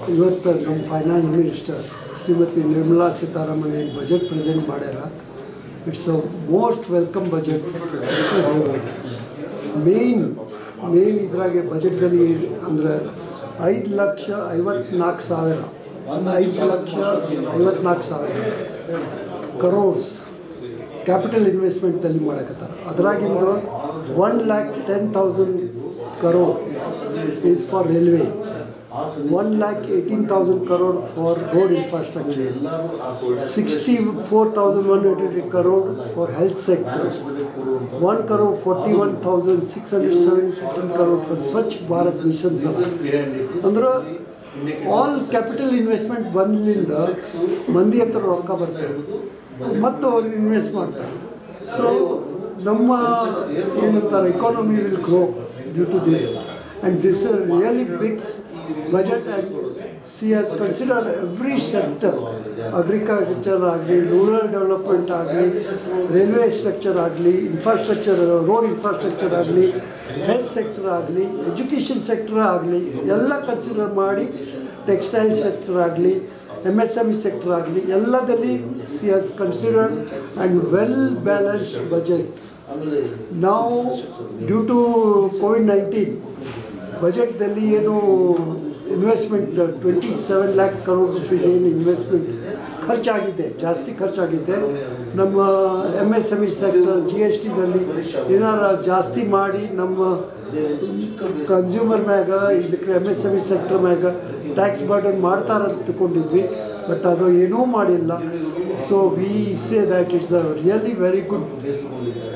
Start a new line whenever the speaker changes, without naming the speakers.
ಇವತ್ತು ನಮ್ಮ finance minister Shrimati Nirmala Sitharaman ಏನು ಬಜೆಟ್ ಪ್ರೆಸೆಂಟ್ ಮಾಡ್ಯಾರ it's a most welcome budget main main ಇದ್ರಾಗೆ ಬಜೆಟ್ದಲ್ಲಿ ಅಂದರೆ ಐದು ಲಕ್ಷ ಐವತ್ನಾಲ್ಕು ಸಾವಿರ ಐದು ಲಕ್ಷ ಐವತ್ನಾಲ್ಕು ಸಾವಿರ ಕರೋಡ್ಸ್ ಕ್ಯಾಪಿಟಲ್ ಇನ್ವೆಸ್ಟ್ಮೆಂಟಲ್ಲಿ ಮಾಡಕತ್ತಾರ ಅದ್ರಾಗಿಂದ one lakh ten thousand crore is for railway one lakh eighteen thousand crore for road infrastructure sixty four thousand one eighty crore for health sector one crore forty one thousand six hundred seventeen crore for Swachh Bharat mission ಅಂದ್ರೆ ಆಲ್ ಕ್ಯಾಪಿಟಲ್ ಇನ್ವೆಸ್ಟ್ಮೆಂಟ್ ಬಂದ್ಲಿಂದ ಮಂದಿ ಹತ್ರ ರೊಕ್ಕ ಬರ್ತವೆ ಮತ್ತು ಅವ್ರು invest ಮಾಡ್ತಾರೆ so ನಮ್ಮ ಏನಂತಾರೆ economy will grow due to this and this really big budget and she has consider every sector agriculture ಆಗಲಿ ರೂರಲ್ ಡೆವಲಪ್ಮೆಂಟ್ ಆಗಲಿ ರೈಲ್ವೆ ಸ್ಟ್ರಕ್ಚರ್ ಆಗಲಿ ಇನ್ಫ್ರಾಸ್ಟ್ರಕ್ಚರ್ ರೋಡ್ ಇನ್ಫ್ರಾಸ್ಟ್ರಕ್ಚರ್ ಆಗಲಿ ಹೆಲ್ತ್ ಸೆಕ್ಟರ್ ಆಗಲಿ ಎಜುಕೇಷನ್ ಸೆಕ್ಟರ್ ಆಗಲಿ ಎಲ್ಲ ಕನ್ಸಿಡರ್ ಮಾಡಿ ಟೆಕ್ಸ್ಟೈಲ್ ಸೆಕ್ಟರ್ ಆಗಲಿ M S M E sector ಆಗಲಿ ಎಲ್ಲದಲ್ಲಿ she has considered and well balanced budget ನಾವು ಡ್ಯೂ ಟು ಕೋವಿಡ್ ನೈನ್ಟೀನ್ ಬಜೆಟ್ದಲ್ಲಿ ಏನು investment twenty seven lac crore rupees ಏನು ಇನ್ವೆಸ್ಟ್ಮೆಂಟ್ ಖರ್ಚಾಗಿದೆ ಜಾಸ್ತಿ ಖರ್ಚಾಗಿದೆ ನಮ್ಮ M S M E sector G S ಟಿದಲ್ಲಿ ಏನಾರ ಜಾಸ್ತಿ ಮಾಡಿ ನಮ್ಮ ಕನ್ಸ್ಯೂಮರ್ ಮ್ಯಾಗ ಇದಕ್ಕೆ M S M E sector ಮ್ಯಾಗ ಟ್ಯಾಕ್ಸ್ ಬರ್ಡನ್ ಮಾಡ್ತಾರಂತ ತಿಳ್ಕೊಂಡಿದ್ವಿ ಬಟ್ ಅದು ಏನೂ ಮಾಡಿಲ್ಲ so we say that it's a really very good